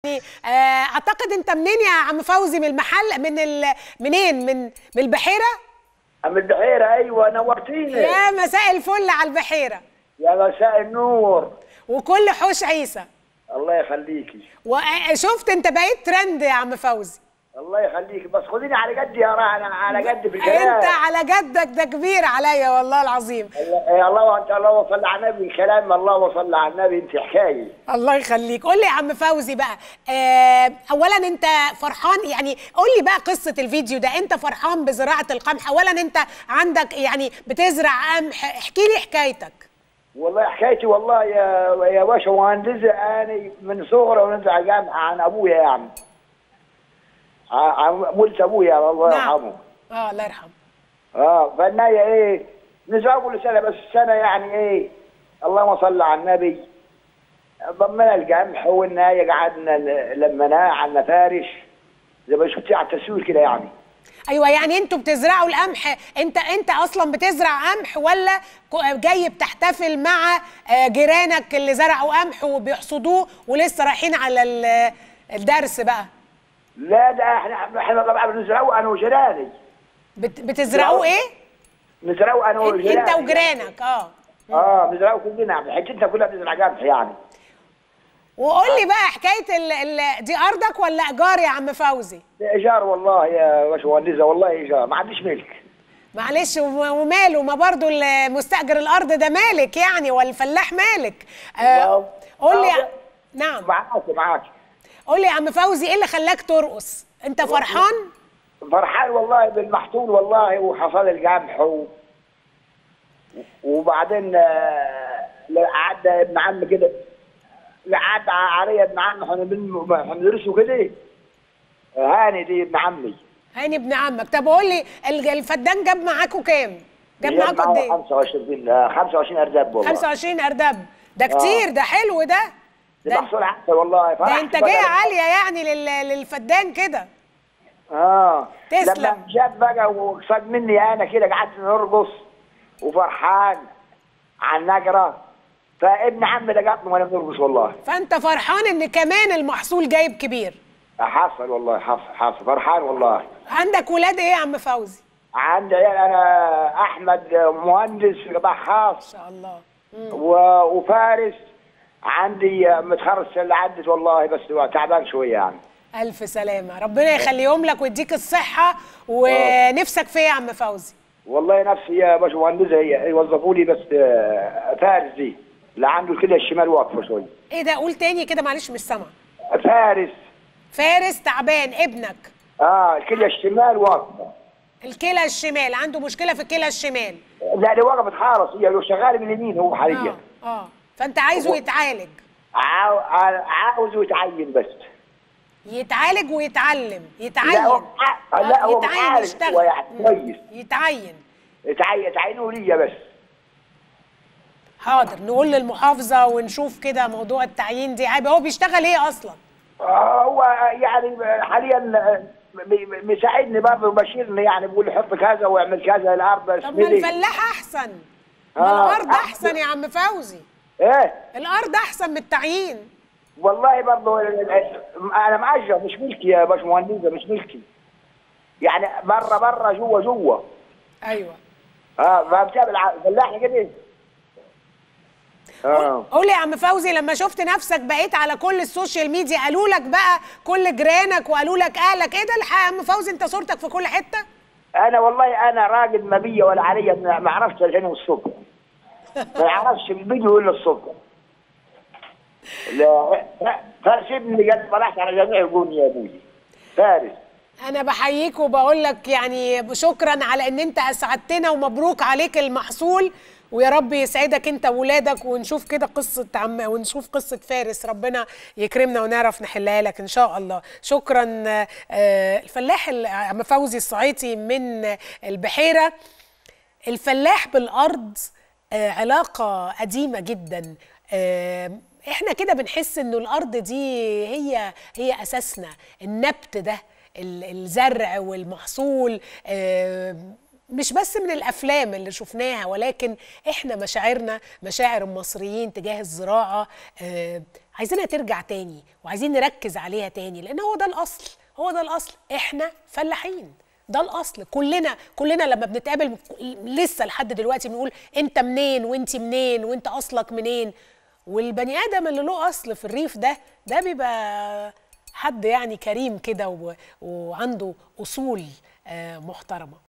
يعني آه، اعتقد انت منين يا عم فوزي من المحل من ال... منين من من البحيره أم البحيرة أيوة نورتيني يا مساء الفل على البحيره يا مساء النور وكل حوش عيسى الله يخليكي وشفت انت بقيت ترند يا عم فوزي الله يخليكي بس خديني على قدي يا رانا على قدي في الكلام انت على جدك ده كبير عليا والله العظيم الله- يا الله وانت الله وصل على النبي كلام الله وصل على النبي انت حكايه الله يخليك قول لي يا عم فوزي بقى آه اولا انت فرحان يعني قول لي بقى قصه الفيديو ده انت فرحان بزراعه القمح اولا انت عندك يعني بتزرع قمح احكي لي حكايتك والله حكايتي والله يا يا باشا مهندسة أنا من صغري ونزع جامعة عن أبويا يعني ع- عن ولد أبويا الله يرحمه اه الله يرحمه اه فالناية ايه نزرع كل سنه بس السنه يعني ايه اللهم صل على النبي ضمنا القمح والناية قعدنا ن- لمناه عنا فارش زي ما شفتي على التصوير كده يعني ايوه يعني انتوا بتزرعوا القمح انت انت اصلا بتزرع قمح ولا ك- جاي بتحتفل مع آه، جيرانك اللي زرعوا قمح وبيحصدوه ولسه رايحين على ال- الدرس بقى لا ده احنا احنا طبعا بنزرعه انا وجيراني بت- بتزرعوه ايه نزرعه انا انت وجيراني انت وجيرانك اه اه بنزرعه كلنا حتتنا كلها بنزرع قمح يعني وقول لي بقى حكايه ال... ال... دي ارضك ولا ايجار يا عم فوزي ده ايجار والله يا باشمهندسه والله ايجار ما عنديش ملك معلش وم- وماله ما برضو المستاجر الارض ده مالك يعني والفلاح مالك آه الله. قول لي آه. نعم معاك معاك قول لي يا عم فوزي ايه اللي خلاك ترقص انت فرحان فرحان والله بالمحصول والله وحصل القمح و... وبعدين آه، قعد ابن عم كده قعد علي ابن عم احنا بن- احنا بندرسه كده هاني دي ابن عمي هاني ابن عمك طب قول لي ال- الفدان جاب معاكوا كام جاب جاب معاكوا قد معاه ايه 25 آه، 25 ارداب والله 25 ارداب ده كتير ده حلو ده ده ده, محصول عسل والله ده فرحت انتاجيه بقى. عاليه يعني لل... للفدان كده اه تسلم. لما جاب بقى وصاد مني انا كده قعدت نرقص وفرحان على النقره فابن عمي لقطني وانا بنرقص والله فانت فرحان ان كمان المحصول جايب كبير حصل والله حصل حصل فرحان والله عندك ولاد ايه يا عم فوزي عندي عيال انا احمد مهندس قطاع ان خاص شاء الله و- وفارس عندي متخرج السنه اللي عدت والله بس تعبان شويه يعني الف سلامه ربنا يخليهم لك ويديك الصحه ونفسك في ايه يا عم فوزي والله نفسي يا باشمهندسه هي يوظفوا لي بس آه، فارس دي اللي عنده كده الشمال واقفه شويه ايه ده قول تاني كده معلش مش سامع فارس فارس تعبان ابنك اه الكليه الشمال واقفه الكلى الشمال عنده مشكله في الكلى الشمال لا دي وقفت خالص هي لو شغال باليمين هو حاليا اه اه فانت عايزه يتعالج عاو- عا- عاوز يتعين بس يتعالج ويتعلم يتعين لا هو ع- لا هو يتعين عارف يشتغل هو يعني مم. كويس يتعين يتعين يتعينوا لي بس حاضر نقول للمحافظه ونشوف كده موضوع التعيين دي عيب هو بيشتغل ايه اصلا آه، هو يعني حاليا م- م- مساعدني برضه بشيرني يعني بيقول لي حط كذا واعمل كذا الارض طب ما اسملي الفلاح احسن ما آه، الارض أحسن. احسن يا عم فوزي ايه الارض احسن من التعيين والله برضه ال- ال- انا مأجر مش ملكي يا باشمهندسه مش ملكي يعني بره بره جوه جوه ايوه اه فبتابع الفلاح كده اه قول لي يا عم فوزي لما شفت نفسك بقيت على كل السوشيال ميديا قالوا لك بقى كل جيرانك وقالوا لك اهلك ايه ده الحق يا عم فوزي انت صورتك في كل حته انا والله انا راجل ما بيا ولا عليا ما ما عرفتش الحين والصبح ما عرفش الفيديو الا الصبح لا فارس ابني قد طلعت على جميع الجون يا ابوي فارس انا بحييك وبقول لك يعني شكرا على ان انت اسعدتنا ومبروك عليك المحصول ويا رب يسعدك انت وولادك ونشوف كده قصه عم ونشوف قصه فارس ربنا يكرمنا ونعرف نحلها لك ان شاء الله شكرا آه، الفلاح ال- عم فوزي الصعيطي من البحيره الفلاح بالارض آه، علاقه قديمه جدا آه، احنا كده بنحس انه الارض دي هي هي اساسنا النبت ده ال- الزرع والمحصول آه، مش بس من الافلام اللي شفناها ولكن احنا مشاعرنا مشاعر المصريين تجاه الزراعه آه عايزينها ترجع تاني وعايزين نركز عليها تاني لان هو ده الاصل هو ده الاصل احنا فلاحين ده الاصل كلنا كلنا لما بنتقابل لسه لحد دلوقتي بنقول انت منين وانت منين وانت اصلك منين والبني ادم اللي له اصل في الريف ده ده بيبقى حد يعني كريم كده و- وعنده اصول آه، محترمه